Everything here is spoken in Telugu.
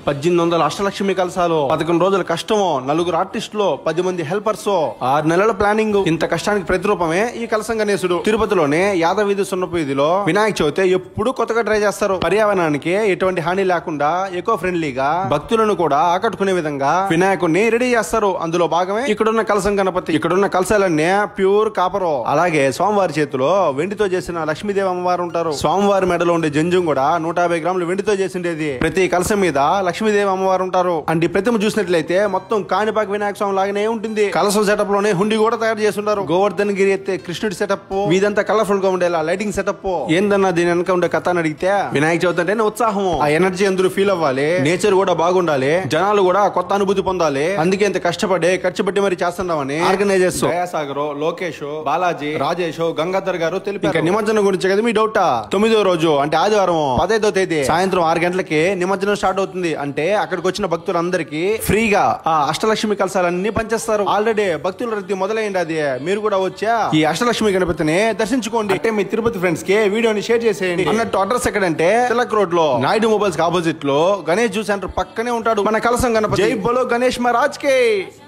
పద్దెనిమిది వందల అష్టలక్ష్మి కలసాలు పదకొండు రోజుల కష్టమో నలుగురు ఆర్టిస్టులు పది మంది హెల్పర్స్ ఆరు నెలల ప్లానింగ్ ఇంత కష్టానికి ప్రతిరూపమే ఈ కలసం గణేశుడు తిరుపతిలోనే యాదవ వీధి సున్నపు వీధిలో వినాయక చవితి ఎప్పుడు కొత్తగా ట్రై చేస్తారు పర్యావరణానికి ఎటువంటి హాని లేకుండా ఎకో ఫ్రెండ్లీగా భక్తులను కూడా ఆకట్టుకునే విధంగా వినాయకుడిని రెడీ చేస్తారు అందులో భాగమే ఇక్కడున్న కలసం గణపతి ఇక్కడున్న కలసాలన్నీ ప్యూర్ కాపరు అలాగే స్వామివారి చేతిలో వెండితో చేసిన లక్ష్మీదేవి అమ్మవారు ఉంటారు స్వామివారి మెడలో ఉండే జంజం కూడా నూట యాభై గ్రాములు వెండితో చేసిండేది ప్రతి కలసం మీద లక్ష్మీదేవి అమ్మవారు ఉంటారు అండ్ ఈ ప్రతిమ చూసినట్లయితే మొత్తం కాణిపాక వినాయక స్వామి లాగానే ఉంటుంది కలసం సెటప్ లోనే హుండి కూడా తయారు చేస్తున్నారు గోవర్ధన్ గిరి ఎత్తే కృష్ణుడి సెటప్ వీదంతా కలర్ఫుల్ గా ఉండేలా లైటింగ్ సెటప్ ఏందన్నా దీని వెనక ఉండే కథ అని అడిగితే వినాయక చవితి అంటేనే ఉత్సాహం ఆ ఎనర్జీ అందరూ ఫీల్ అవ్వాలి నేచర్ కూడా బాగుండాలి జనాలు కూడా కొత్త అనుభూతి పొందాలి అందుకే ఇంత కష్టపడి ఖర్చు పెట్టి మరి చేస్తున్నామని ఆర్గనైజర్స్ దయాసాగర్ లోకేష్ బాలాజీ రాజేష్ గంగాధర్ గారు తెలిపారు ఇంకా నిమజ్జనం గురించి కదా మీ డౌట్ తొమ్మిదో రోజు అంటే ఆదివారం పదైదో తేదీ సాయంత్రం ఆరు గంటలకి నిమజ్జనం స్టార్ట్ అవుతుంది అంటే అక్కడికి వచ్చిన భక్తులందరికీ ఫ్రీగా ఆ అష్టలక్ష్మి కలసాలన్నీ పంచేస్తారు ఆల్రెడీ భక్తుల రద్దీ మొదలైంది అది మీరు కూడా వచ్చా ఈ అష్టలక్ష్మి గణపతిని దర్శించుకోండి అంటే మీ తిరుపతి ఫ్రెండ్స్ కి వీడియోని షేర్ చేసేయండి అన్నట్టు అడ్రస్ ఎక్కడంటే తిలక్ రోడ్ లో నాయుడు మొబైల్స్ ఆపోజిట్ లో గణేష్ జ్యూస్ సెంటర్ పక్కనే ఉంటాడు మన కలసం గణపతి జై బోలో గణేష్ మహారాజ్ కే